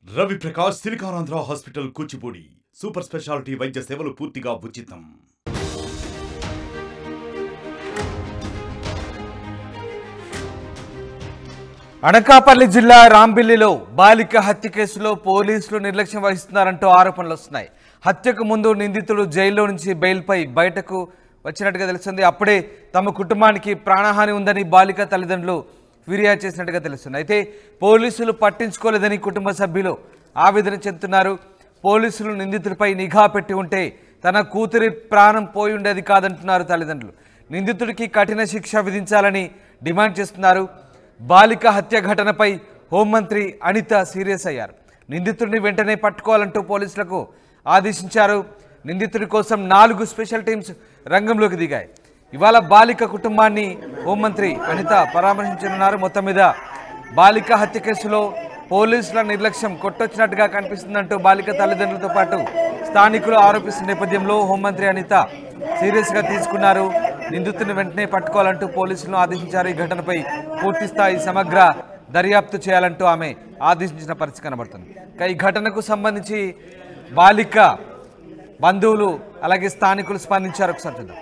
Ravi Prakash Siliconandhra hospital Kuchipudi super speciality వైద్య సేవలు పూర్తిగా ఉచితం అనకాపల్లి జిల్లా రాంబిల్లిలో బాలిక హత్య కేసులో పోలీసులు నిర్లక్ష్యం వహిస్తున్నారంటూ ఆరోపణలు వస్తున్నాయి హత్యకు ముందు నిందితుడు జైల్లో నుంచి బెయిల్పై బయటకు వచ్చినట్టుగా తెలుస్తుంది అప్పుడే తమ కుటుంబానికి ప్రాణహాని ఉందని బాలిక తల్లిదండ్రులు ఫిర్యాదు చేసినట్టుగా తెలుస్తుంది అయితే పోలీసులు పట్టించుకోలేదని కుటుంబ సభ్యులు ఆవేదన చెందుతున్నారు పోలీసులు నిందితుడిపై నిఘా పెట్టి ఉంటే తన కూతురి ప్రాణం పోయి ఉండేది కాదంటున్నారు తల్లిదండ్రులు నిందితుడికి కఠిన శిక్ష విధించాలని డిమాండ్ చేస్తున్నారు బాలిక హత్య ఘటనపై హోంమంత్రి అనిత సీరియస్ అయ్యారు నిందితుడిని వెంటనే పట్టుకోవాలంటూ పోలీసులకు ఆదేశించారు నిందితుడి కోసం నాలుగు స్పెషల్ టీమ్స్ రంగంలోకి దిగాయి ఇవాళ బాలిక కుటుంబాన్ని హోంమంత్రి అనిత పరామర్శించనున్నారు మొత్తం మీద బాలిక హత్య కేసులో పోలీసుల నిర్లక్ష్యం కొట్టొచ్చినట్టుగా కనిపిస్తుందంటూ బాలిక తల్లిదండ్రులతో పాటు స్థానికులు ఆరోపిస్తున్న నేపథ్యంలో హోంమంత్రి అనిత సీరియస్గా తీసుకున్నారు నిందితుని వెంటనే పట్టుకోవాలంటూ పోలీసులను ఆదేశించారు ఈ ఘటనపై పూర్తి స్థాయి సమగ్ర దర్యాప్తు చేయాలంటూ ఆమె ఆదేశించిన పరిస్థితి కనబడుతుంది ఇక ఈ ఘటనకు సంబంధించి బాలిక బంధువులు అలాగే స్థానికులు స్పందించారు ఒకసారి చూద్దాం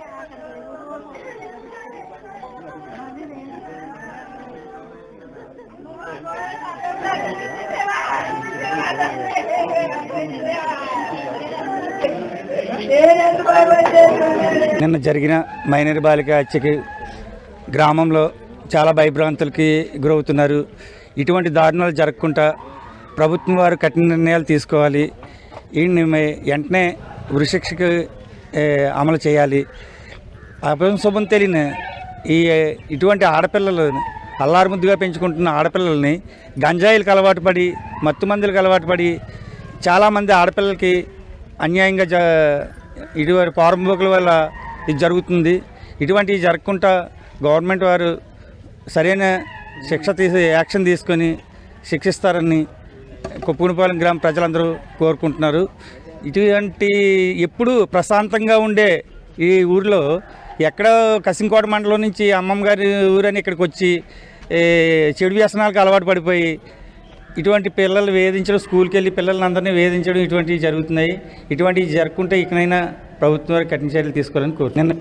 నిన్న జరిగిన మైనర్ బాలిక హత్యకి గ్రామంలో చాలా భయభ్రాంతులకి గురవుతున్నారు ఇటువంటి దారుణాలు జరగకుండా ప్రభుత్వం వారు కఠిన నిర్ణయాలు తీసుకోవాలి ఈ వెంటనే ఉరిశిక్షకి ఏ, అమలు చేయాలి అపశుభం తెలియని ఈ ఇటువంటి ఆడపిల్లలు అల్లారుముద్దుగా పెంచుకుంటున్న ఆడపిల్లల్ని గంజాయిలకు అలవాటు పడి మత్తు మందులకు అలవాటు పడి చాలామంది ఆడపిల్లలకి అన్యాయంగా జ ఇటువంటి పారంభకుల వల్ల ఇది జరుగుతుంది ఇటువంటివి జరగకుండా గవర్నమెంట్ వారు సరైన శిక్ష తీసి యాక్షన్ తీసుకొని శిక్షిస్తారని కుప్పూనిపాలెం గ్రామ ప్రజలందరూ కోరుకుంటున్నారు ఇటువంటి ఎప్పుడు ప్రశాంతంగా ఉండే ఈ ఊరిలో ఎక్కడో కసింకోట మండలం నుంచి అమ్మమ్మ గారి ఊరని ఇక్కడికి వచ్చి ఏ, చెడు వ్యసనాలకు అలవాటు పడిపోయి ఇటువంటి పిల్లలు వేధించడం స్కూల్కి వెళ్ళి పిల్లల్ని అందరినీ వేధించడం ఇటువంటివి జరుగుతున్నాయి ఇటువంటివి జరగకుంటే ఇకనైనా ప్రభుత్వం వారు కఠిన చర్యలు తీసుకోవాలని కోరుతున్నాను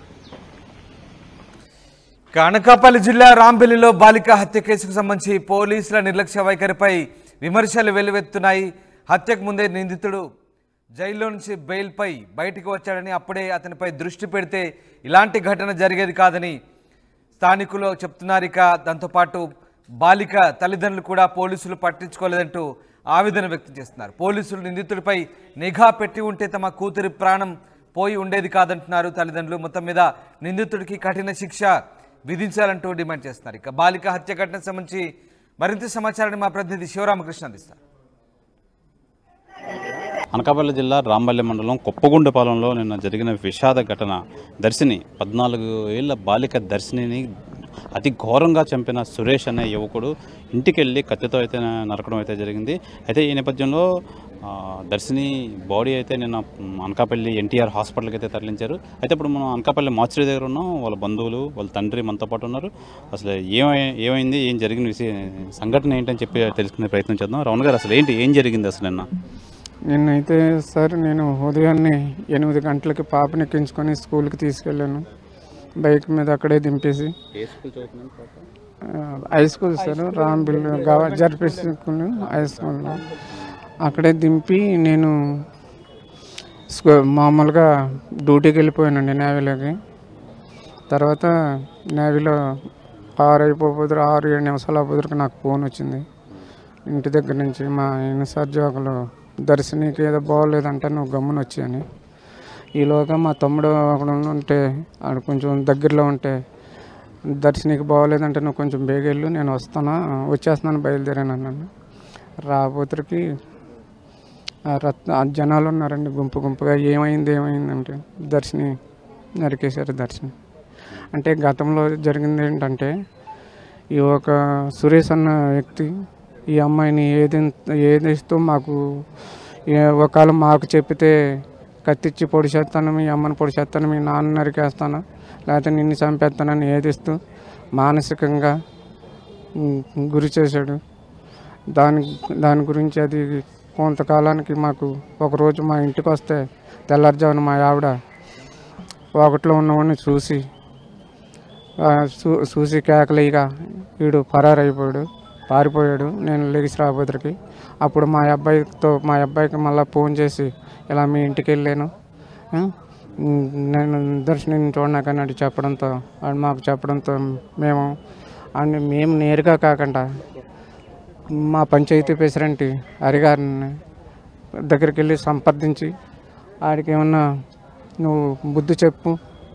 ఇక అనకాపల్లి జిల్లా రాంబెల్లిలో బాలిక హత్య కేసుకు సంబంధించి పోలీసుల నిర్లక్ష్య వైఖరిపై విమర్శలు వెల్లువెత్తున్నాయి హత్యకు ముందే నిందితుడు జైల్లో నుంచి బెయిల్పై బయటికి వచ్చాడని అప్పుడే అతనిపై దృష్టి పెడితే ఇలాంటి ఘటన జరిగేది కాదని స్థానికులు చెప్తున్నారు ఇక దాంతోపాటు బాలిక తల్లిదండ్రులు కూడా పోలీసులు పట్టించుకోలేదంటూ ఆవేదన వ్యక్తం చేస్తున్నారు పోలీసులు నిందితుడిపై నిఘా పెట్టి ఉంటే తమ కూతురి ప్రాణం పోయి ఉండేది కాదంటున్నారు తల్లిదండ్రులు మొత్తం మీద నిందితుడికి కఠిన శిక్ష విధించాలంటూ డిమాండ్ చేస్తున్నారు ఇక బాలిక హత్య ఘటనకు సంబంధించి మరింత సమాచారాన్ని మా ప్రతినిధి శివరామకృష్ణ అందిస్తారు అనకాపల్లి జిల్లా రాంబల్లి మండలం కొప్పగుండపాలెంలో నిన్న జరిగిన విషాద ఘటన దర్శిని పద్నాలుగు ఏళ్ల బాలిక దర్శినిని అతి ఘోరంగా చంపిన సురేష్ అనే యువకుడు ఇంటికి వెళ్ళి కత్తితో అయితే నరకడం అయితే జరిగింది అయితే ఈ నేపథ్యంలో ఆ, దర్శిని బాడీ అయితే నిన్న మ్, అనకాపల్లి ఎన్టీఆర్ హాస్పిటల్కి అయితే తరలించారు అయితే ఇప్పుడు మనం అనకాపల్లి మార్చిరి దగ్గర ఉన్నాం వాళ్ళ బంధువులు వాళ్ళ తండ్రి మనతో పాటు ఉన్నారు అసలు ఏమై ఏమైంది ఏం జరిగిన విషయం సంఘటన ఏంటని చెప్పి తెలుసుకునే ప్రయత్నం చేద్దాం రమణ గారు అసలు ఏంటి ఏం జరిగింది అసలు నిన్న నిన్నైతే సార్ నేను ఉదయాన్నే ఎనిమిది గంటలకి పాపని ఎక్కించుకొని స్కూల్కి తీసుకెళ్ళాను బైక్ మీద అక్కడే దింపేసి ఏ స్కూల్ చదువుతున్నాను పాప ఆ, హై స్కూల్ సార్ రాంబిల్ గవ జరిపి స్కూల్ హై స్కూల్లో అక్కడే దింపి నేను స్కూ మామూలుగా డ్యూటీకి వెళ్ళిపోయానండి నేవీలోకి తర్వాత నేవీలో ఆరు అయిపోతుంది ఆరు ఏడు నిమిషాలు అయిపోతుంది నాకు ఫోన్ వచ్చింది ఇంటి దగ్గర నుంచి మా ఇన్సార్జ్ ఒకరు దర్శనికి ఏదో బాగోలేదంటే నువ్వు గమ్మున వచ్చాయని ఈలోగా మా తమ్ముడు అక్కడ ఉంటే ఆడ కొంచెం దగ్గరలో ఉంటే దర్శనికి బాగోలేదంటే నువ్వు కొంచెం బేగ వెళ్ళు నేను వస్తాను వచ్చేస్తున్నాను బయలుదేరాను అన్నాను రాబోతురికి ఆ రత్న ఆ జనాలు ఉన్నారండి గుంపు గుంపుగా ఏమైంది ఏమైందంటే దర్శిని నరికేశారు దర్శిని అంటే గతంలో జరిగింది ఏంటంటే ఈ ఒక సురేష్ అన్న వ్యక్తి ఈ అమ్మాయిని ఏది ఏదిస్తూ మాకు ఏ- ఒకవేళ మాకు చెప్పితే కత్తిచ్చి పొడి చేస్తాను మీ అమ్మని పొడి చేస్తాను మీ నాన్న నరికేస్తాను లేకపోతే నిన్ను చంపేస్తానని ఏదిస్తూ మానసికంగా ఉమ్, గురి చేశాడు దాని దాని గురించి అది కొంతకాలానికి మాకు ఒకరోజు మా ఇంటికి వస్తే తెల్లారుజామున మా ఆవిడ ఒకటిలో ఉన్నవాడిని చూసి ఆ, చూ చూసి కేకలేయగా వీడు పరారైపోయాడు పారిపోయాడు నేను లెగిసి రాబోతురికి అప్పుడు మా అబ్బాయితో మా అబ్బాయికి మళ్ళీ ఫోన్ చేసి ఇలా మీ ఇంటికి వెళ్ళాను ఆ, ఉమ్, నేను దర్శనం చూడనాకని అటు చెప్పడంతో వాడు మాకు చెప్పడంతో మేము అని మేము నేరుగా కాకుండా మా పంచాయతీ ప్రెసిడెంట్ హరిగారిని దగ్గరికి వెళ్ళి సంప్రదించి ఆడికి ఏమన్నా నువ్వు బుద్ధి చెప్పు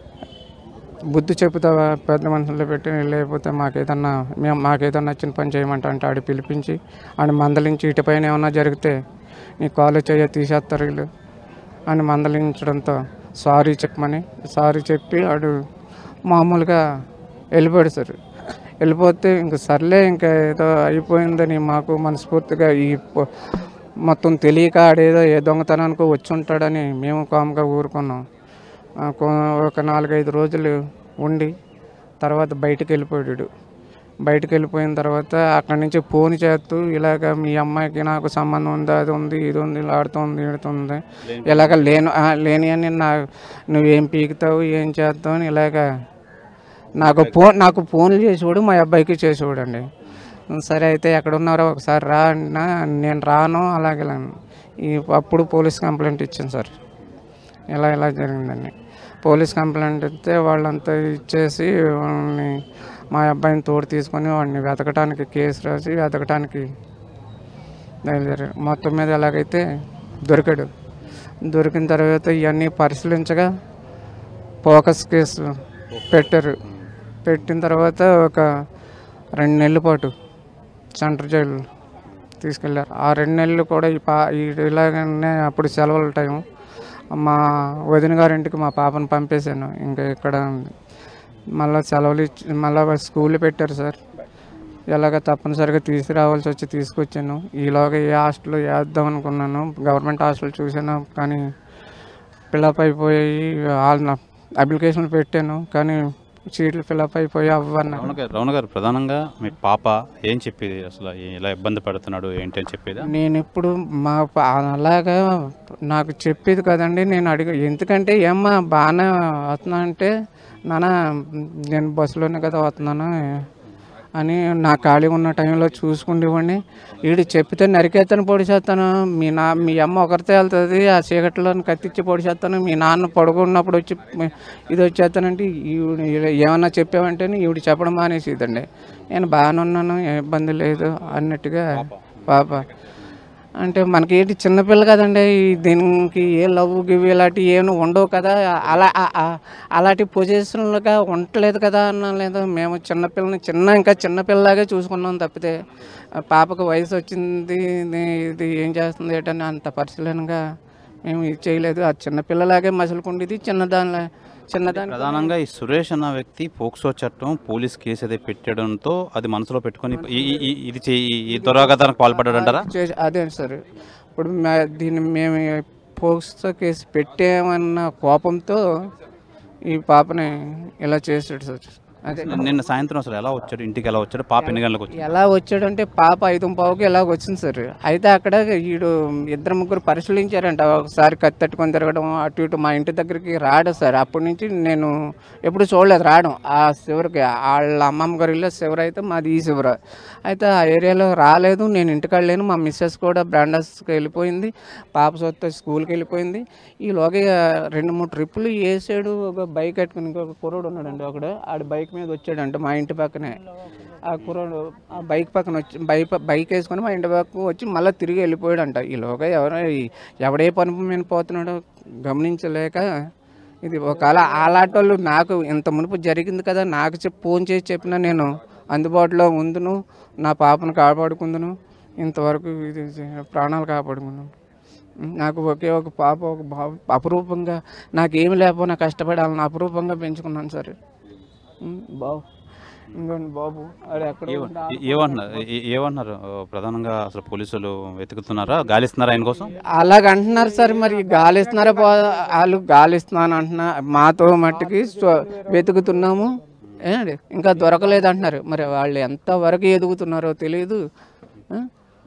బుద్ధి చెప్పుతావా పెద్ద మనుషుల్లో పెట్టి లేకపోతే మాకేదన్నా మేము మాకేదన్నా నచ్చిన పని చేయమంటా అంటే ఆడు పిలిపించి ఆడు మందలించి ఇటుపైన ఏమన్నా జరిగితే నీ కాలు చేయ తీసేస్తారు వీళ్ళు అని మందలించడంతో సారీ చెప్పమని సారీ చెప్పి ఆడు మామూలుగా వెళ్ళిపోయాడు సార్ వెళ్ళిపోతే ఇంక సర్లే ఇంకా ఏదో అయిపోయిందని మాకు మనస్ఫూర్తిగా ఈ పొ- మొత్తం తెలియక ఆడేదో ఏ దొంగతనానికి వచ్చి ఉంటాడని మేము కామ్గా ఊరుకున్నాం ఆ, కొ- ఒక నాలుగైదు రోజులు ఉండి తర్వాత బయటికి వెళ్ళిపోయాడు బయటికి వెళ్ళిపోయిన తర్వాత అక్కడి నుంచి ఫోన్ చేస్తూ ఇలాగ మీ అమ్మాయికి నాకు సంబంధం ఉంది అది ఉంది ఇది ఉంది ఇలా ఆడుతుంది ఈడుతుంది ఇలాగ లేను ఆ, లేని అని నా నువ్వేం పీకుతావు ఏం చేస్తావు అని ఇలాగ నాకు ఫోన్ నాకు ఫోన్లు చేసేవాడు మా అబ్బాయికి చేసేవాడు అండి సరే అయితే ఎక్కడ ఉన్నారో ఒకసారి రా అన్నా నేను రాను అలాగే ఇలా అన్నా. ఈ అప్పుడు పోలీస్ కంప్లైంట్ ఇచ్చాను సార్ ఇలా ఇలా జరిగిందండి పోలీస్ కంప్లైంట్ ఇస్తే వాళ్ళంతా ఇచ్చేసి వాళ్ళని మా అబ్బాయిని తోడు తీసుకొని వాడిని వెతకటానికి కేసు రాసి వెతకటానికి బయలుదేరారు మొత్తం మీద ఎలాగైతే దొరికాడు దొరికిన తర్వాత ఇవన్నీ పరిశీలించగా ఫోకస్ కేసు పెట్టారు పెట్టిన తర్వాత ఒక రెండు నెలల పాటు సెంట్రల్ జైలు తీసుకెళ్ళారు ఆ రెండు నెలలు కూడా ఈ పా ఈ ఇలాగనే అప్పుడు సెలవుల టైం మా వదిన గారింటికి మా పాపను పంపేశాను ఇంకా ఇక్కడ మళ్ళీ సెలవులు ఇచ్చి మళ్ళీ స్కూల్ పెట్టారు సార్ ఎలాగ తప్పనిసరిగా తీసుకురావాల్సి వచ్చి తీసుకొచ్చాను ఈలోగా ఏ హాస్టల్ వేద్దాం అనుకున్నాను గవర్నమెంట్ హాస్టల్ చూశాను కానీ ఫిలప్ అయిపోయి వాళ్ళ అప్లికేషన్ పెట్టాను కానీ సీట్లు ఫిలప్ అయిపోయి అవ్వన్నా రమణ గారు రమణ గారు ప్రధానంగా మీ పాప ఏం చెప్పేది అసలు ఇలా ఇబ్బంది పడుతున్నాడు ఏంటి అని చెప్పేదా నేను ఇప్పుడు మా ప- అలాగా నాకు చెప్పేది కదండి నేను అడిగ ఎందుకంటే ఏమ్మా బాగానే వస్తున్నా అంటే నాన్న నేను బస్సులోనే కదా వస్తున్నాను అని నా ఖాళీ ఉన్న టైంలో చూసుకుండేవాడిని వీడు చెప్పితే నరికేస్తాను పొడి చేస్తాను మీ నా మీ అమ్మ ఒకరితే వెళ్తుంది ఆ చీకట్లో కత్తిచ్చి పొడి చేస్తాను మీ నాన్న పడుకున్నప్పుడు వచ్చి ఇది వచ్చేస్తానంటే ఈవిడ ఏమన్నా చెప్పావంటే ఈవిడ చెప్పడం మానేసిదండి నేను బాగానే ఉన్నాను ఏ ఇబ్బంది లేదు అన్నట్టుగా పాప అంటే మనకి ఏంటి చిన్నపిల్ల కదండి ఈ దీనికి ఏ లవ్ గివ్ ఇలాంటి ఏమి ఉండవు కదా అలా ఆ- ఆ- అలాంటి పొజిషన్లుగా ఉండలేదు కదా అన్న లేదు మేము చిన్నపిల్లని చిన్న ఇంకా చిన్నపిల్లలాగే చూసుకున్నాం తప్పితే ఆ పాపకు వయసు వచ్చింది ఇది ఇది ఏం చేస్తుంది ఏంటని అంత పరిశీలనగా మేము ఇది చేయలేదు ఆ చిన్నపిల్లలాగే మసులుకుండేది చిన్నదానిలా చిన్నదాని ప్రధానంగా ఈ సురేష్ అన్న వ్యక్తి పోక్సో చట్టం పోలీస్ కేసు అయితే పెట్టడంతో అది మనసులో పెట్టుకొని ఈ- ఈ- ఈ- ఇది చే- ఈ- ఈ దురాఘాతానికి పాల్పడ్డాడు అంటారా చే- అదే సార్ ఇప్పుడు మే- దీన్ని మేము పోక్సో కేసు పెట్టామన్న కోపంతో ఈ పాపని ఇలా చేసాడు సార్ అదే నిన్న సాయంత్రం అసలు ఎలా వచ్చాడు ఇంటికి ఎలా వచ్చాడు పాప ఎన్ని గంటలకు వచ్చింది ఎలా వచ్చాడంటే పాప ఐదు పావుకి ఎలా వచ్చింది సార్ అయితే అక్కడ వీడు ఇద్దరు ముగ్గురు పరిశీలించారంట ఒకసారి కత్తి తట్టుకొని తిరగడం అటు ఇటు మా ఇంటి దగ్గరికి రాడు సార్ అప్పటి నుంచి నేను ఎప్పుడు చూడలేదు రావడం ఆ శివరికి వాళ్ళ అమ్మమ్మ గారి ఇల్లు శివరు అయితే మాది ఈ శివరు అయితే ఆ ఏరియాలో రాలేదు నేను ఇంటికాడ లేను మా మిస్సెస్ కూడా బ్రాండర్స్కి వెళ్ళిపోయింది పాప సొత్తు స్కూల్కి వెళ్ళిపోయింది ఈలోగా రెండు మూడు ట్రిప్పులు వేసాడు ఒక బైక్ కట్టుకుని ఇంకొక కుర్రోడు ఉన్నాడండి ఒకడు ఆడు బైక్ మీద వచ్చాడంట మా ఇంటి పక్కనే ఆ కుర్రోడు ఆ బైక్ పక్కన వచ్చి బైక్ బైక్ వేసుకొని మా ఇంటి పక్కకు వచ్చి మళ్ళీ తిరిగి వెళ్ళిపోయాడంట ఈలోగా ఎవరో ఈ- ఎవడే పని మీద పోతున్నాడో గమనించలేక ఇది ఒకవేళ అలాంటి వాళ్ళు నాకు ఇంత మునుపు జరిగింది కదా నాకు చెప్పి ఫోన్ చేసి చెప్పినా నేను అందుబాటులో ఉందును నా పాపను కాపాడుకుందును ఇంతవరకు ఇది ప్రాణాలు కాపాడుకున్నాను నాకు ఒకే ఒక పాప ఒక బాబు అపురూపంగా నాకేమి లేకపోయినా కష్టపడి వాళ్ళని అపురూపంగా పెంచుకున్నాను సార్ ఉమ్, బాబు ఇంకోండి బాబు అది ఎక్కడ ఏ- ఏమంటున్నారు ఏ- ఏమంటున్నారు ఓ, ప్రధానంగా అసలు పోలీసులు వెతుకుతున్నారా గాలిస్తున్నారా ఆయన కోసం అలాగ అంటున్నారు సార్ మరి గాలి ఇస్తున్నారా పో వాళ్ళు గాలి ఇస్తున్నాను అంటున్నా మాతో మట్టుకి స్వ- వెతుకుతున్నాము ఏంటి ఇంకా దొరకలేదు అంటున్నారు మరి వాళ్ళు ఎంతవరకు ఎదుగుతున్నారో తెలియదు ఆ?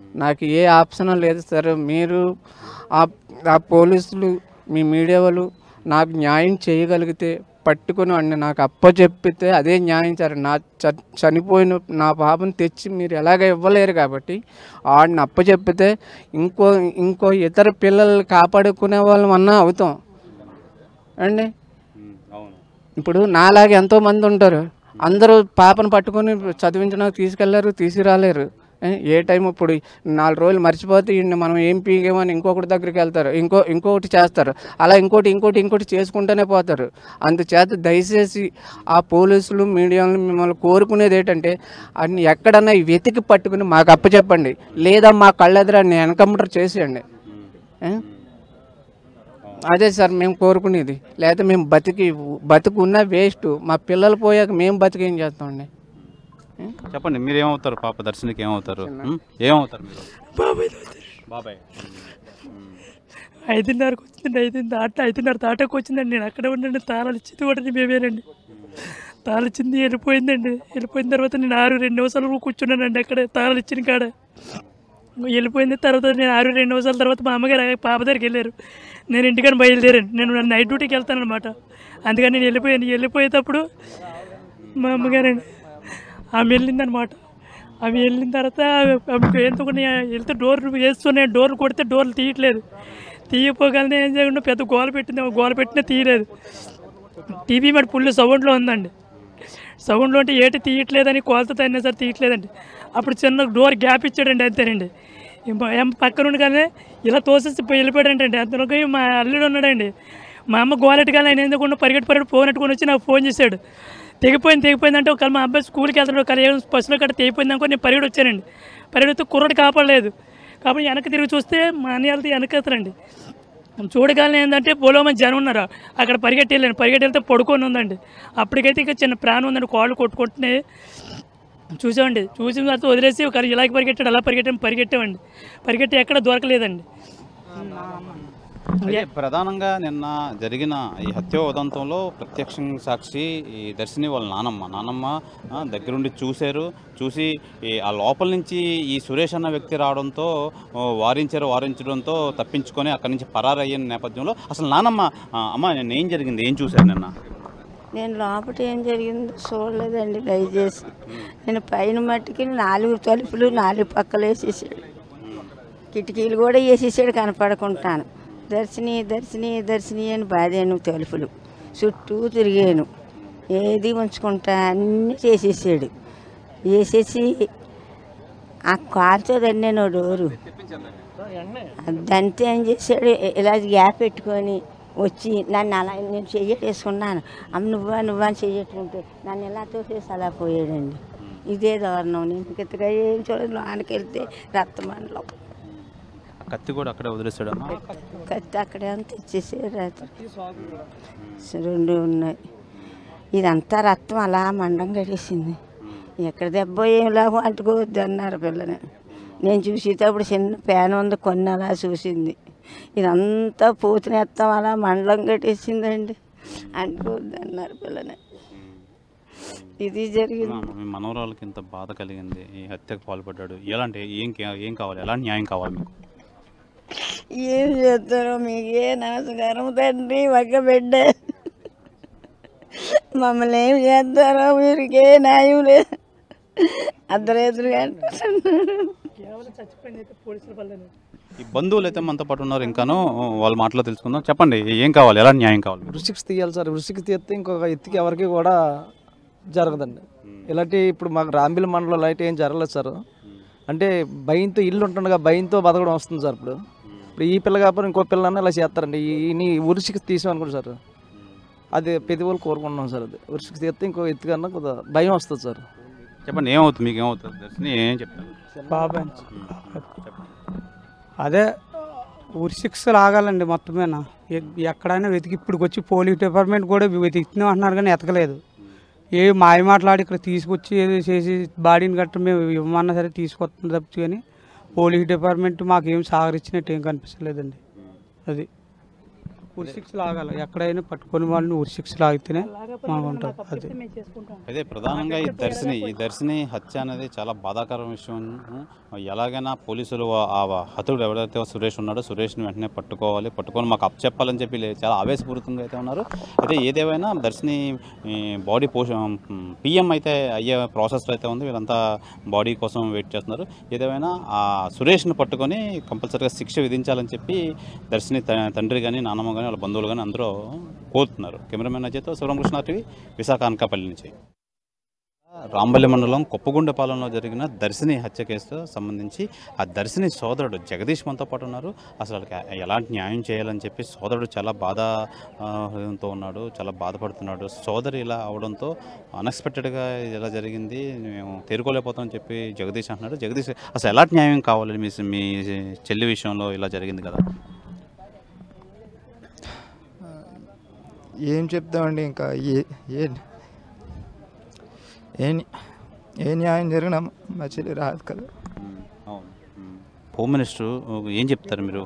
నాకు ఏ ఆప్షన్ లేదు సార్ మీరు ఆ ఆ పోలీసులు మీ మీడియా వాళ్ళు నాకు న్యాయం చేయగలిగితే పట్టుకొని వాడిని నాకు అప్పచెప్పితే అదే న్యాయం సార్ నా చ- చనిపోయిన నా పాపను తెచ్చి మీరు ఎలాగ ఇవ్వలేరు కాబట్టి వాడిని అప్పచెప్పితే ఇంకో ఇంకో ఇతర పిల్లల్ని కాపాడుకునే వాళ్ళం అన్నా అవుతాం అండి అవును ఇప్పుడు నాలాగే ఎంతో మంది ఉంటారు అందరూ పాపను పట్టుకొని చదివించడానికి తీసుకెళ్లారు తీసుకురాలేరు ఏ, ఏ టైం ఇప్పుడు నాలుగు రోజులు మర్చిపోతే ఈయన్ని మనం ఏం పీకేమని ఇంకొకటి దగ్గరికి వెళ్తారు ఇంకో ఇంకొకటి చేస్తారు అలా ఇంకోటి ఇంకోటి ఇంకోటి చేసుకుంటూనే పోతారు అందుచేత దయచేసి ఆ పోలీసులు మీడియాలు మిమ్మల్ని కోరుకునేది ఏంటంటే అన్ని ఎక్కడన్నా వెతికి పట్టుకుని మాకు అప్పచెప్పండి లేదా మా కళ్ళెదురాన్ని ఎన్కౌంటర్ చేసేయండి ఏ? అదే సార్ మేము కోరుకునేది లేదా మేము బతికి బతుకున్న వేస్ట్ మా పిల్లలు పోయాక మేము బతికి ఏం చేస్తామండి చెప్పండి మీరు ఏమవుతారు పాప దర్శనికి ఏమవుతారు ఉం? ఏమవుతారు మీరు బాబాయ్ బాబాయ్ ఐదున్నరకు వచ్చిందండి ఐదున్నర అట్లా ఐదున్నర దాటాకు వచ్చిందండి నేను అక్కడ ఉండండి తాళాలు ఇచ్చింది కూడా మేమేనండి తాళాలు ఇచ్చింది వెళ్ళిపోయిందండి వెళ్ళిపోయిన తర్వాత నేను ఆరు రెండు నిమిషాలు కూర్చున్నానండి అక్కడ తాళాలు ఇచ్చిన కాడ వెళ్ళిపోయింది తర్వాత నేను ఆరు రెండు నిమిషాల తర్వాత మా అమ్మగారు ఆ పాప దగ్గరికి వెళ్ళారు నేను ఇంటికని బయలుదేరాను నేను నైట్ డ్యూటీకి వెళ్తాను అనమాట అందుకని నేను వెళ్ళిపోయాను వెళ్ళిపోయేటప్పుడు మా అమ్మగారండి ఆమె వెళ్ళిందనమాట ఆమె వెళ్ళిన తర్వాత ఆమెకు ఎంతో కొన్ని వెళ్తే డోర్ వేస్తున్నాయి డోర్ కొడితే డోర్లు తీయట్లేదు తీయపోగలనే ఏం చేయకుండా పెద్ద గోల పెట్టింది ఆ గోల పెట్టినా తీయలేదు టీవీ మరి ఫుల్ సౌండ్లో ఉందండి సౌండ్లో అంటే ఏటి తీయట్లేదని కోలతో అయినా సరే తీయట్లేదండి అప్పుడు చిన్న డోర్ గ్యాప్ ఇచ్చాడండి అంతేనండి ఏం- ఏం పక్కన ఉండగానే ఇలా తోసేసి పోయి వెళ్ళిపోయాడంటండి అంతలోకి మా అల్లుడు ఉన్నాడండి మా అమ్మ గోలెట్టుగా ఆయన ఎందుకుండా పరిగెట్టి పరిగెట్టి ఫోన్ ఎట్టుకొని వచ్చి నాకు ఫోన్ చేశాడు తెగిపోయింది తెగిపోయింది అంటే ఒకవేళ మా అబ్బాయి స్కూల్కి వెళ్తాడు ఒకవేళ ఏం బస్సులో కట్ట తెగిపోయింది అనుకో నేను పరిగెడి వచ్చానండి పరిగెడితే కుర్రడు కాపాడలేదు కాబట్టి వెనక తిరిగి చూస్తే మా అన్నయ్య వెళ్తే వెనకెత్తారండి చూడగానే ఏంటంటే పొలం జనం ఉన్నారు అక్కడ పరిగెట్టి వెళ్ళాను పరిగెట్టి వెళ్తే పడుకొని ఉందండి అప్పటికైతే ఇంకా చిన్న ప్రాణం ఉందండి కాళ్ళు కొట్టుకుంటున్నాయి చూసామండి చూసిన తర్వాత వదిలేసి ఒక ఇలాగ పరిగెట్టాడు అలా పరిగెట్టాం పరిగెట్టామండి పరిగెట్టి ఎక్కడ దొరకలేదండి అయితే ప్రధానంగా నిన్న జరిగిన ఈ హత్య ఉదంతంలో ప్రత్యక్ష సాక్షి ఈ దర్శిని వాళ్ళ నానమ్మ నానమ్మ ఆ, దగ్గరుండి చూశారు చూసి ఈ ఆ లోపల నుంచి ఈ సురేష్ అన్న వ్యక్తి రావడంతో ఓ, వారించారు వారించడంతో తప్పించుకొని అక్కడి నుంచి పరారయ్యిన నేపథ్యంలో అసలు నానమ్మ ఆ, అమ్మ నిన్న ఏం జరిగింది ఏం చూశారు నిన్న నేను లోపల ఏం జరిగిందో చూడలేదండి దయచేసి నేను పైన మట్టుకి నాలుగు తలుపులు నాలుగు పక్కలు వేసేసాడు కిటికీలు కూడా వేసేసాడు కనపడకుంటాను దర్శిని దర్శిని దర్శిని అని బాధాను తలుపులు చుట్టూ తిరిగాను ఏది ఉంచుకుంటా అన్నీ చేసేసాడు వేసేసి ఆ కాలుతో నేను డోరు దంతే ఏం చేశాడు ఇ- ఇలా గ్యాప్ పెట్టుకొని వచ్చి నన్ను అలా నేను చెయ్యటేసుకున్నాను అమ్మ నువ్వా నువ్వా అని చెయ్యట్టుకుంటే నన్ను ఎలా తోసేసి అలా పోయాడండి ఇదే దారుణం నేను కిత్తగా ఏం చూడదు లోనికి వెళ్తే రక్తమండలం కత్తి కూడా అక్కడే వదిలేశాడమ్మా కత్తి అక్కడే అంత తెచ్చేసారు రాత్రి రెండు ఉన్నాయి ఇదంతా రక్తం అలా మండం గడిసింది ఎక్కడ దెబ్బ ఏం లాభం అంటుకోవద్దు అన్నారు పిల్లని నేను చూసేటప్పుడు చిన్న ప్యాన్ ఉంది కొన్ని అలా చూసింది ఇదంతా పూతనేస్తాం అలా మండలం కట్టేసిందండి అంటుకోవద్దు అన్నారు పిల్లని ఇది జరిగింది అమ్మ, మీ మనవరాలకి ఇంత బాధ కలిగింది ఈ హత్యకు పాల్పడ్డాడు ఎలాంటి ఏం ఏం కావాలి ఎలాంటి న్యాయం కావాలి మీకు ఏం చేస్తారో మీకు ఏ నమస్కారం తండ్రి ఒక బిడ్డ మమ్మల్ని ఏం చేస్తారో వీరికి ఏ న్యాయం లేదు అర్ధరేతులుగా కేవలం చచ్చిపోయింది అయితే పోలీసుల వల్లనే ఈ బంధువులు అయితే మనతో పాటు ఉన్నారు ఇంకాను వాళ్ళ మాటలో తెలుసుకుందాం చెప్పండి ఏం కావాలి ఎలాంటి న్యాయం కావాలి మీకు? రుచికి తీయాలి సార్ రుచికి తీస్తే ఇంకొక ఎత్తికి ఎవరికి కూడా జరగదండి ఇలాంటి ఇప్పుడు మాకు రాంబిల్ మండలం లైట్ ఏం జరగలేదు సార్ అంటే భయంతో ఇల్లు ఉంటుండగా భయంతో బతకడం వస్తుంది సార్ ఇప్పుడు ఇప్పుడు ఈ పిల్ల కాకపోతే ఇంకో పిల్లన్నా ఇలా చేస్తారండి ఈ ఉరిసికి తీసాం అనుకోండి సార్ అది ప్రతి వాళ్ళు కోరుకుంటున్నాం సార్ అది ఉరిసికి తీస్తే ఇంకో ఎత్తుకన్నా కొద్దిగా భయం వస్తుంది సార్ చెప్పండి ఏమవుతుంది మీకు ఏమవుతుంది దర్శని ఏం చెప్తారు బాబాయ్ అదే ఊరి శిక్షలు ఆగాలండి మొత్తమేనా ఎ- ఎక్కడైనా వెతికి ఇప్పుడు వచ్చి పోలీస్ డిపార్ట్మెంట్ కూడా వెతుకుతున్నాం అంటున్నారు కానీ ఎతకలేదు ఏ మాయ మాట్లాడి ఇక్కడ తీసుకొచ్చి ఏదో చేసి బాడీని గట్ట మేము ఇవ్వమన్నా సరే తీసుకొస్తుంది తప్పించి కానీ పోలీస్ డిపార్ట్మెంట్ మాకేం సహకరించినట్టు ఏం కనిపించలేదండి అది ఉరి శిక్ష లాగాలి ఎక్కడైనా పట్టుకొని వాళ్ళని ఉరి శిక్ష లాగితేనే బాగుంటుంది అది అదే ప్రధానంగా ఈ దర్శిని ఈ దర్శిని హత్య అనేది చాలా బాధాకరం విషయం ఎలాగైనా పోలీసులు ఆ- ఆ హతుడు ఎవరైతే సురేష్ ఉన్నాడో సురేష్ని వెంటనే పట్టుకోవాలి పట్టుకొని మాకు అప్పచెప్పాలని చెప్పి లే- చాలా ఆవేశపూరితంగా అయితే ఉన్నారు అయితే ఏదేమైనా దర్శిని ఈ, బాడీ పోష పిఎం అయితే అయ్యే ప్రాసెస్లో అయితే ఉంది వీళ్ళంతా బాడీ కోసం వెయిట్ చేస్తున్నారు ఏదేమైనా ఆ సురేష్ని పట్టుకొని కంపల్సరీగా శిక్ష విధించాలని చెప్పి దర్శిని త- తండ్రి కానీ నాన్నమ్మ కానీ వాళ్ళ బంధువులు కానీ అందరూ కోరుతున్నారు కెమెరామెన్ అజయ్తో శివరామకృష్ణ టీవీ విశాఖ అనకాపల్లి నుంచి రాంబల్లి మండలం కొప్పగుండపాలెంలో జరిగిన దర్శిని హత్య కేసుతో సంబంధించి ఆ దర్శిని సోదరుడు జగదీష్ మనతో పాటు ఉన్నారు అసలు వాళ్ళకి ఎలాంటి న్యాయం చేయాలని చెప్పి సోదరుడు చాలా బాధ ఆ, హృదయంతో ఉన్నాడు చాలా బాధపడుతున్నాడు సోదరి ఇలా అవడంతో అన్ఎక్స్పెక్టెడ్గా ఇలా జరిగింది మేము తేరుకోలేకపోతామని చెప్పి జగదీష్ అంటున్నాడు జగదీష్ అసలు ఎలాంటి న్యాయం కావాలి మీ మీ చెల్లి విషయంలో ఇలా జరిగింది కదా ఏం చెప్తామండి ఇంకా ఏ ఏ ఏ న్యా- ఏ న్యాయం జరిగినా మా చెల్లి రాదు కదా అవును హోమ్ మినిస్టర్ ఏం చెప్తారు మీరు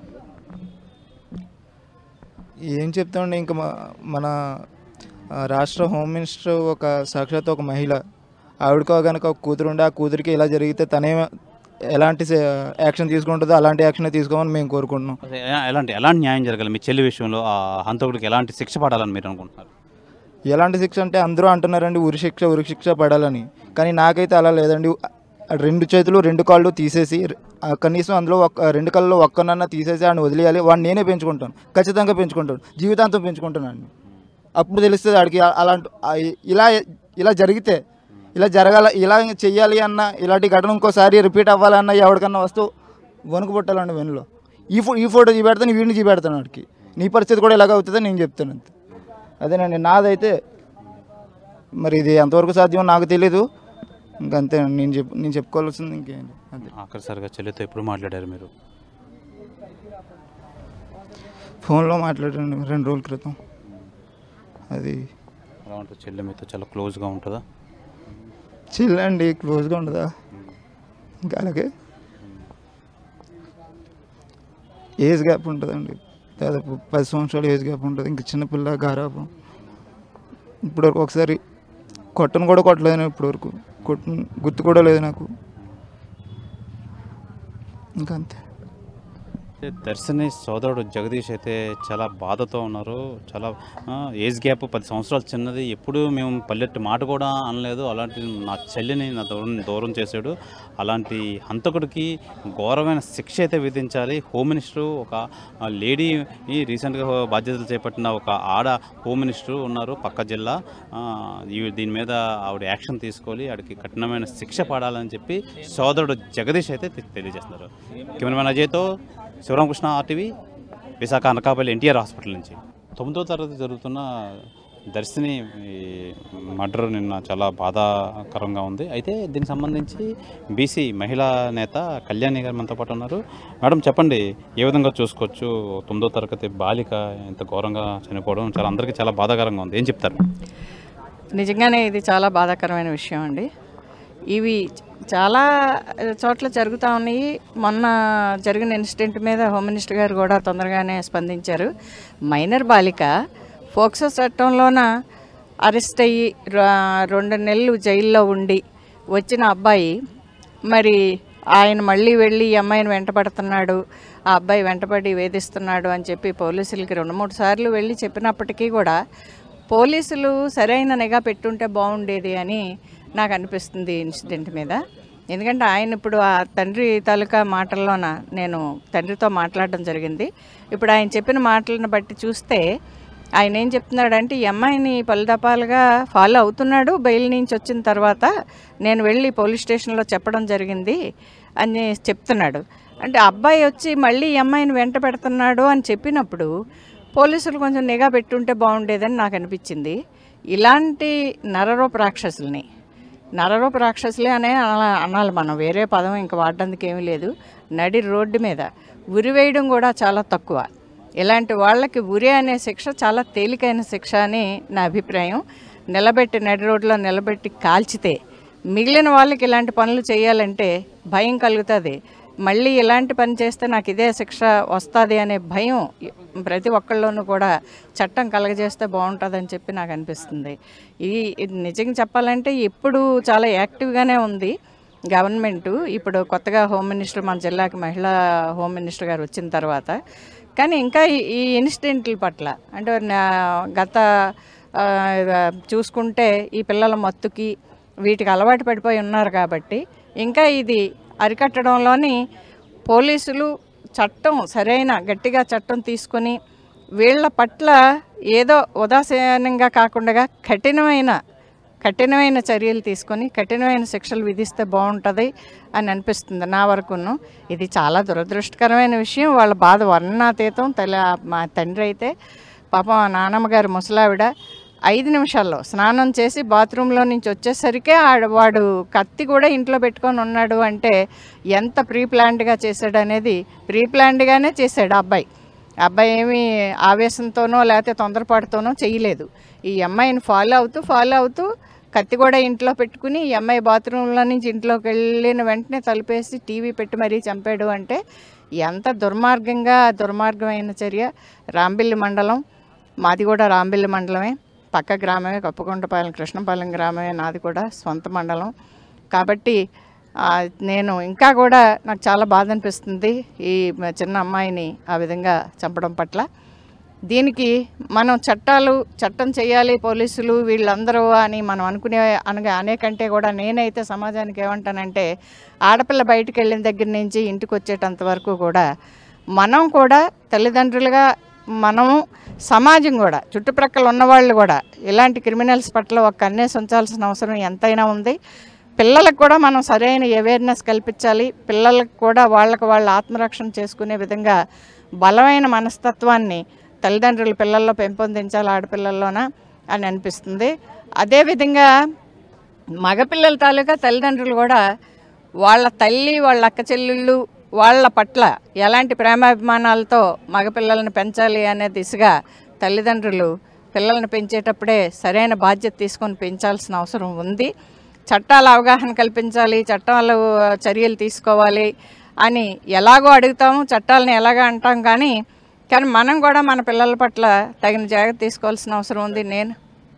ఏం చెప్తామండి ఇంకా మా- మన ఆ, రాష్ట్ర హోమ్ మినిస్టర్ ఒక సాక్షాత్ ఒక మహిళ ఆవిడకో కనుక ఒక కూతురు ఉండే ఆ కూతురికి ఇలా జరిగితే తనే ఎలాంటి సే- యాక్షన్ తీసుకుంటుందో అలాంటి యాక్షన్ తీసుకోమని మేము కోరుకుంటున్నాం అసలు ఎ- ఎలాంటి ఎలాంటి న్యాయం జరగాలి మీ చెల్లి విషయంలో ఆ హంతకుడికి ఎలాంటి శిక్ష పడాలని మీరు అనుకుంటున్నారు ఎలాంటి శిక్ష అంటే అందరూ అంటున్నారండి ఉరి శిక్ష ఉరి శిక్ష పడాలని కానీ నాకైతే అలా లేదండి రెండు చేతులు రెండు కాళ్ళు తీసేసి ఆ కనీసం అందులో ఒక్క రెండు కళ్ళలో ఒక్కనన్నా తీసేసి ఆయన వదిలేయాలి వాడిని నేనే పెంచుకుంటాను ఖచ్చితంగా పెంచుకుంటాను జీవితాంతం పెంచుకుంటానండి అప్పుడు తెలుస్తుంది ఆడికి అ- అలాంటి ఆ ఇలా ఇలా జరిగితే ఇలా జరగాల ఇలా చెయ్యాలి అన్న ఇలాంటి ఘటన ఇంకోసారి రిపీట్ అవ్వాలన్న ఎవరికన్నా వస్తూ వణుకు పుట్టాలండి వెన్నులో ఈ ఫో ఈ ఫోటో చూపెడతాను వీడిని చూపెడతాను వాడికి నీ పరిస్థితి కూడా ఇలాగ అవుతుందని నేను చెప్తాను అంతే అదేనండి నాదైతే మరి ఇది ఎంతవరకు సాధ్యమో నాకు తెలీదు ఇంకంతే నేను చెప్ నేను చెప్పుకోవాల్సింది ఇంకేంటి అంతే ఆఖరిసారిగా చెల్లితో ఎప్పుడు మాట్లాడారు మీరు ఫోన్లో మాట్లాడాను రెండు రోజుల క్రితం అది ఎలా ఉంటుంది చెల్లి మీతో చాలా క్లోజ్గా ఉంటుందా చిల్లండి క్లోజ్గా ఉండదా ఇంకా అలాగే ఏజ్ గ్యాప్ ఉంటుందండి దాదాపు పది సంవత్సరాలు ఏజ్ గ్యాప్ ఉంటుంది ఇంకా చిన్నపిల్ల గారాపం ఇప్పటివరకు ఒకసారి కొట్టను కూడా కొట్టలేదు నేను ఇప్పటివరకు కొట్టు గుర్తు కూడా లేదు నాకు ఇంకా అంతే అయితే దర్శని సోదరుడు జగదీష్ అయితే చాలా బాధతో ఉన్నారు చాలా ఆ, ఏజ్ గ్యాప్ పది సంవత్సరాలు చిన్నది ఎప్పుడు మేము పల్లెట్టు మాట కూడా అనలేదు అలాంటి నా చెల్లిని నా దూరం దూరం చేశాడు అలాంటి హంతకుడికి ఘోరమైన శిక్ష అయితే విధించాలి హోమ్ మినిస్టర్ ఒక ఆ, లేడీ ఈ రీసెంట్గా బాధ్యతలు చేపట్టిన ఒక ఆడ హోమ్ మినిస్టర్ ఉన్నారు పక్క జిల్లా ఆ, ఈ- దీని మీద ఆవిడ యాక్షన్ తీసుకోవాలి ఆవిడకి కఠినమైన శిక్ష పడాలని చెప్పి సోదరుడు జగదీష్ అయితే తె- తెలియజేస్తున్నారు కెమెరామెన్ అజయ్తో శివరామకృష్ణ ఆర్టీవీ విశాఖ అనకాపల్లి ఎన్టీఆర్ హాస్పిటల్ నుంచి తొమ్మిదో తరగతి జరుగుతున్న దర్శిని మర్డర్ నిన్న చాలా బాధాకరంగా ఉంది అయితే దీనికి సంబంధించి బీసీ మహిళా నేత కళ్యాణి గారు మనతో పాటు ఉన్నారు మేడం చెప్పండి ఏ విధంగా చూసుకోవచ్చు తొమ్మిదో తరగతి బాలిక ఇంత ఘోరంగా చనిపోవడం చాలా అందరికీ చాలా బాధాకరంగా ఉంది ఏం చెప్తారు నిజంగానే ఇది చాలా బాధాకరమైన విషయం అండి ఇవి చాలా చోట్ల జరుగుతూ ఉన్నాయి మొన్న జరిగిన ఇన్సిడెంట్ మీద హోమ్ మినిస్టర్ గారు కూడా తొందరగానే స్పందించారు మైనర్ బాలిక ఫోక్సో చట్టంలోన అరెస్ట్ అయ్యి ర- రెండు నెలలు జైల్లో ఉండి వచ్చిన అబ్బాయి మరి ఆయన మళ్ళీ వెళ్ళి ఈ అమ్మాయిని వెంటపడుతున్నాడు ఆ అబ్బాయి వెంటపడి వేధిస్తున్నాడు అని చెప్పి పోలీసులకి రెండు మూడు సార్లు వెళ్ళి చెప్పినప్పటికీ కూడా పోలీసులు సరైన నిఘా పెట్టుంటే బాగుండేది అని నాకు అనిపిస్తుంది ఈ ఇన్సిడెంట్ మీద ఎందుకంటే ఆయన ఇప్పుడు ఆ తండ్రి తాలూకా మాటల్లోన నేను తండ్రితో మాట్లాడడం జరిగింది ఇప్పుడు ఆయన చెప్పిన మాటలను బట్టి చూస్తే ఆయన ఏం చెప్తున్నాడంటే ఈ అమ్మాయిని పలుదపాలుగా ఫాలో అవుతున్నాడు బెయిల్ నుంచి వచ్చిన తర్వాత నేను వెళ్ళి పోలీస్ స్టేషన్లో చెప్పడం జరిగింది అని చెప్తున్నాడు అంటే అబ్బాయి వచ్చి మళ్ళీ ఈ అమ్మాయిని వెంట పెడుతున్నాడు అని చెప్పినప్పుడు పోలీసులు కొంచెం నిఘా పెట్టుంటే బాగుండేదని నాకు అనిపించింది ఇలాంటి నరరూప రాక్షసుల్ని నరరూప రాక్షసులే అనే అనాల- అనాలి మనం వేరే పదం ఇంకా వాడడానికి ఏమీ లేదు నడి రోడ్డు మీద ఉరివేయడం కూడా చాలా తక్కువ ఇలాంటి వాళ్ళకి ఉరి అనే శిక్ష చాలా తేలికైన శిక్ష అని నా అభిప్రాయం నిలబెట్టి నడి రోడ్లో నిలబెట్టి కాల్చితే మిగిలిన వాళ్ళకి ఇలాంటి పనులు చేయాలంటే భయం కలుగుతుంది మళ్ళీ ఇలాంటి పని చేస్తే నాకు ఇదే శిక్ష వస్తుంది అనే భయం ప్రతి ఒక్కళ్ళలోనూ కూడా చట్టం కలగజేస్తే బాగుంటుందని చెప్పి నాకు అనిపిస్తుంది ఇది ఇది నిజంగా చెప్పాలంటే ఇప్పుడు చాలా యాక్టివ్గానే ఉంది గవర్నమెంట్ ఇప్పుడు కొత్తగా హోమ్ మినిస్టర్ మన జిల్లాకి మహిళా హోమ్ మినిస్టర్ గారు వచ్చిన తర్వాత కానీ ఇంకా ఈ- ఈ ఇన్సిడెంట్ల పట్ల అంటే నా- గత ఆ, చూసుకుంటే ఈ పిల్లల మత్తుకి వీటికి అలవాటు పడిపోయి ఉన్నారు కాబట్టి ఇంకా ఇది అరికట్టడంలోని పోలీసులు చట్టం సరైన గట్టిగా చట్టం తీసుకొని వీళ్ళ పట్ల ఏదో ఉదాసీనంగా కాకుండా కఠినమైన కఠినమైన చర్యలు తీసుకొని కఠినమైన శిక్షలు విధిస్తే బాగుంటుంది అని అనిపిస్తుంది నా వరకును ఇది చాలా దురదృష్టకరమైన విషయం వాళ్ళ బాధ వర్ణనాతీతం తల్లి మా తండ్రి అయితే పాపం ఆ నాన్నమ్మ గారు ముసలావిడ ఐదు నిమిషాల్లో స్నానం చేసి బాత్రూంలో నుంచి వచ్చేసరికే ఆడ వాడు కత్తి కూడా ఇంట్లో పెట్టుకొని ఉన్నాడు అంటే ఎంత ప్రీ ప్లాన్డ్గా చేశాడు అనేది ప్రీ ప్లాన్డ్గానే చేశాడు ఆ అబ్బాయి ఆ అబ్బాయి ఏమి ఆవేశంతోనో లేకపోతే తొందరపాటుతోనో చేయలేదు ఈ అమ్మాయిని ఫాలో అవుతూ ఫాలో అవుతూ కత్తి కూడా ఇంట్లో పెట్టుకుని ఈ అమ్మాయి బాత్రూంలో నుంచి ఇంట్లోకి వెళ్ళిన వెంటనే తలుపేసి టీవీ పెట్టి మరీ చంపాడు అంటే ఎంత దుర్మార్గంగా దుర్మార్గమైన చర్య రాంబిల్లి మండలం మాది కూడా రాంబిల్లి మండలమే పక్క గ్రామమే కప్పకొండపాలెం కృష్ణపాలెం గ్రామమే నాది కూడా సొంత మండలం కాబట్టి ఆ, నేను ఇంకా కూడా నాకు చాలా బాధ అనిపిస్తుంది ఈ చిన్న అమ్మాయిని ఆ విధంగా చంపడం పట్ల దీనికి మనం చట్టాలు చట్టం చేయాలి పోలీసులు వీళ్ళందరూ అని మనం అనుకునే అనగా అనేకంటే కూడా నేనైతే సమాజానికి ఏమంటానంటే ఆడపిల్ల బయటికి వెళ్ళిన దగ్గర నుంచి ఇంటికి వచ్చేటంత వరకు కూడా మనం కూడా తల్లిదండ్రులుగా మనము సమాజం కూడా చుట్టుప్రక్కల ఉన్నవాళ్ళు కూడా ఇలాంటి క్రిమినల్స్ పట్ల ఒక కన్నేసి ఉంచాల్సిన అవసరం ఎంతైనా ఉంది పిల్లలకు కూడా మనం సరైన అవేర్నెస్ కల్పించాలి పిల్లలకు కూడా వాళ్ళకు వాళ్ళ ఆత్మరక్షణ చేసుకునే విధంగా బలమైన మనస్తత్వాన్ని తల్లిదండ్రులు పిల్లల్లో పెంపొందించాలి ఆడపిల్లల్లోన అని అనిపిస్తుంది అదేవిధంగా మగపిల్లల తాలూకా తల్లిదండ్రులు కూడా వాళ్ళ తల్లి వాళ్ళ అక్క చెల్లెళ్ళు వాళ్ళ పట్ల ఎలాంటి ప్రేమాభిమానాలతో మగపిల్లల్ని పెంచాలి అనే దిశగా తల్లిదండ్రులు పిల్లల్ని పెంచేటప్పుడే సరైన బాధ్యత తీసుకొని పెంచాల్సిన అవసరం ఉంది చట్టాల అవగాహన కల్పించాలి చట్టాలు చర్యలు తీసుకోవాలి అని ఎలాగో అడుగుతాము చట్టాలను ఎలాగ అంటాం కానీ కానీ మనం కూడా మన పిల్లల పట్ల తగిన జాగ్రత్త తీసుకోవాల్సిన అవసరం ఉంది నేను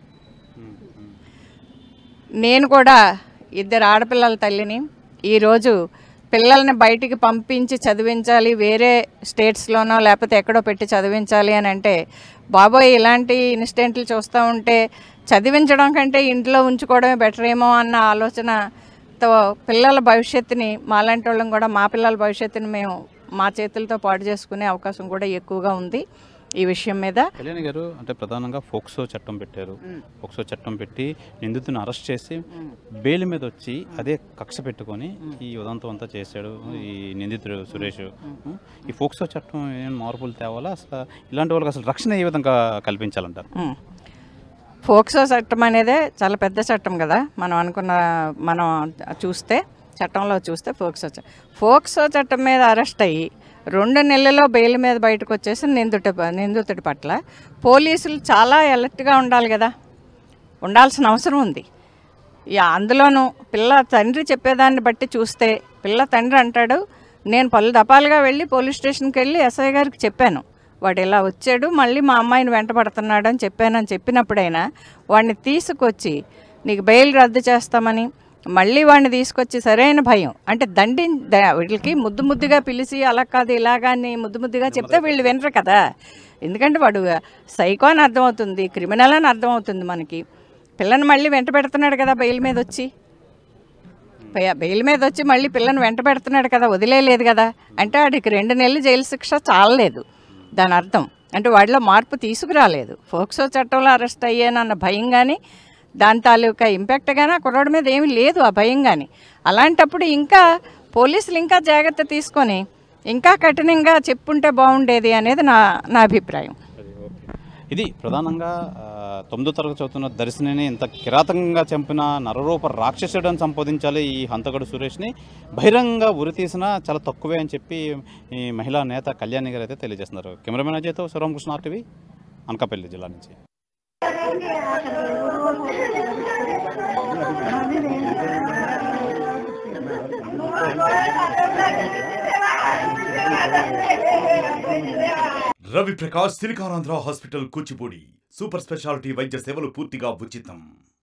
నేను కూడా ఇద్దరు ఆడపిల్లల తల్లిని ఈరోజు పిల్లల్ని బయటికి పంపించి చదివించాలి వేరే స్టేట్స్లోనో లేకపోతే ఎక్కడో పెట్టి చదివించాలి అని అంటే బాబోయ్ ఇలాంటి ఇన్సిడెంట్లు చూస్తూ ఉంటే చదివించడం కంటే ఇంట్లో ఉంచుకోవడమే బెటర్ ఏమో అన్న ఆలోచనతో పిల్లల భవిష్యత్తుని మాలాంటి వాళ్ళం కూడా మా పిల్లల భవిష్యత్తుని మేము మా చేతులతో పాడు చేసుకునే అవకాశం కూడా ఎక్కువగా ఉంది ఈ విషయం మీద కళ్యాణి గారు అంటే ప్రధానంగా ఫోక్సో చట్టం పెట్టారు ఫోక్సో చట్టం పెట్టి నిందితుని అరెస్ట్ చేసి బెయిల్ మీద వచ్చి అదే కక్ష పెట్టుకొని ఈ ఉదంతం అంతా చేశాడు ఈ నిందితుడు సురేష్ ఈ ఫోక్సో చట్టం ఏం మార్పులు తేవాలా అసలు ఇలాంటి వాళ్ళకి అసలు రక్షణ ఏ విధంగా కల్పించాలంటారు ఉమ్. ఫోక్సో చట్టం అనేదే చాలా పెద్ద చట్టం కదా మనం అనుకున్న మనం చూస్తే చట్టంలో చూస్తే ఫోక్సో చట్టం ఫోక్సో చట్టం మీద అరెస్ట్ అయ్యి రెండు నెలల్లో బెయిల్ మీద బయటకు వచ్చేసి నిందుటి నిందితుడి పట్ల పోలీసులు చాలా అలర్ట్గా ఉండాలి కదా ఉండాల్సిన అవసరం ఉంది యా అందులోనూ పిల్ల తండ్రి చెప్పేదాన్ని బట్టి చూస్తే పిల్ల తండ్రి అంటాడు నేను పలు దపాలుగా వెళ్ళి పోలీస్ స్టేషన్కి వెళ్ళి ఎస్ఐ గారికి చెప్పాను వాడు ఇలా వచ్చాడు మళ్ళీ మా అమ్మాయిని వెంటబడుతున్నాడు అని చెప్పానని చెప్పినప్పుడైనా వాడిని తీసుకొచ్చి నీకు బెయిల్ రద్దు చేస్తామని మళ్ళీ వాడిని తీసుకొచ్చి సరైన భయం అంటే దండి ద- వీళ్ళకి ముద్దు ముద్దుగా పిలిచి అలా కాదు ఇలాగా అని ముద్దు ముద్దుగా చెప్తే వీళ్ళు వినరు కదా ఎందుకంటే వాడు సైకో అని అర్థమవుతుంది క్రిమినల్ అని అర్థమవుతుంది మనకి పిల్లని మళ్ళీ వెంట పెడుతున్నాడు కదా బెయిల్ మీద వచ్చి బె- బెయిల్ మీద వచ్చి మళ్ళీ పిల్లని వెంట పెడుతున్నాడు కదా వదిలేయలేదు కదా అంటే వాడికి రెండు నెలలు జైలు శిక్ష చాలలేదు దాని అర్థం అంటే వాడిలో మార్పు తీసుకురాలేదు ఫోక్సో చట్టంలో అరెస్ట్ అయ్యానన్న భయం కానీ దాని తాలూకా ఇంపాక్ట్ కానీ ఆ కుర్రాడి మీద ఏమీ లేదు ఆ భయం కానీ అలాంటప్పుడు ఇంకా పోలీసులు ఇంకా జాగ్రత్త తీసుకొని ఇంకా కఠినంగా చెప్పుంటే బాగుండేది అనేది నా నా అభిప్రాయం ఇది ప్రధానంగా ఆ, తొమ్మిదో తరగతి చదువుతున్న దర్శినిని ఇంత కిరాతకంగా చంపిన నరరూప రాక్షసుడని సంబోధించాలి ఈ హంతకుడు సురేష్ని బహిరంగ ఉరి తీసినా చాలా తక్కువే అని చెప్పి ఈ మహిళా నేత కళ్యాణి గారు అయితే తెలియజేస్తున్నారు కెమెరామెన్ అజయ్తో శివరామకృష్ణ ఆర్టీవీ అనకాపల్లి జిల్లా నుంచి Thank you. Ravi Prakash Siliconandhra hospital Kuchipudi super speciality వైద్య సేవలు పూర్తిగా ఉచితం